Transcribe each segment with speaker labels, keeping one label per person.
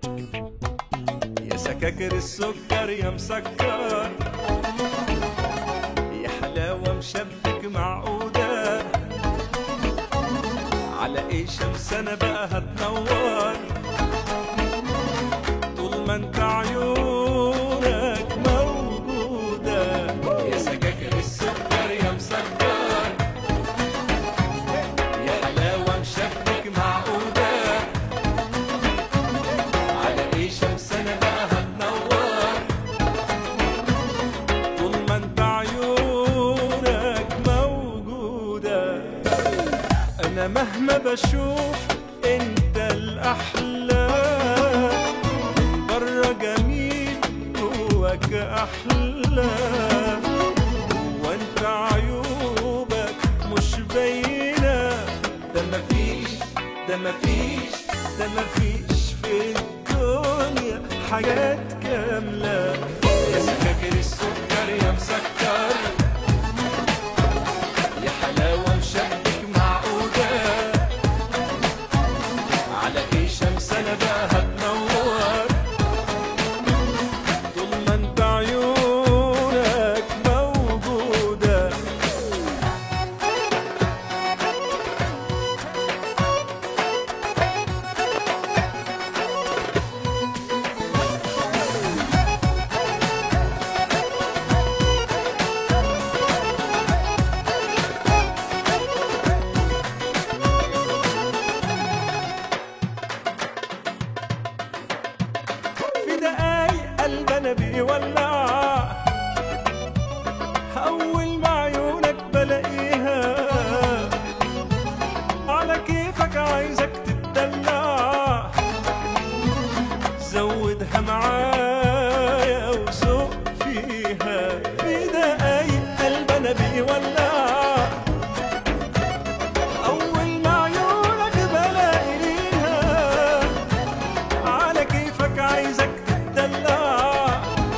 Speaker 1: يا سكاكر السكر يا مسكر يا حلاوة مشبك معقودة على ايه شمس انا بقى هتنور طول ما انت عيونك موجودة يا سكاكر السكر يا مسكر يا حلاوة مشبك معقودة على ايه شمس انا بقى هتنور طول ما انت عيونك موجودة انا مهما بشوف انت الاحلى من بره جميل جواك احلى وانت عيوبك مش باينه ده مفيش ده مفيش ده مفيش في الدنيا حاجات كامله يا سكاكر السكر يا مسكر يا حلاوه مشبك معقوده على ايه شمس انا بقى هتنور طول ما انت عيونك موجوده في دقايق قلب انا بيولع اول ما عيونك بلاقيها على كيفك عايزك تتدلع زودها معايا وسوق فيها في دقايق قلب انا بيولع اول ما عيونك بلاقيها على كيفك عايزك تتدلع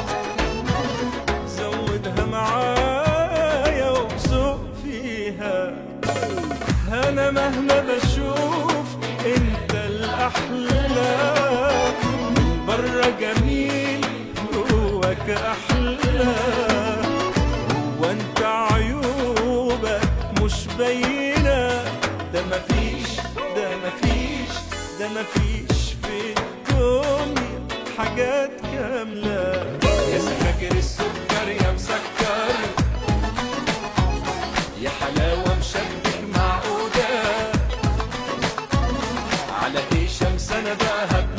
Speaker 1: زودها معايا وسوق فيها انا مهما بشوف انت الاحلى من بره جميل جواك احلى وانت عيوبك مش باينه ده مفيش ده مفيش ده مفيش في الدنيا حاجات كامله يا سكاكر السكر يا مسكر يا حلاوه مشبك معقوده على ايه شمس انا بقى هبقى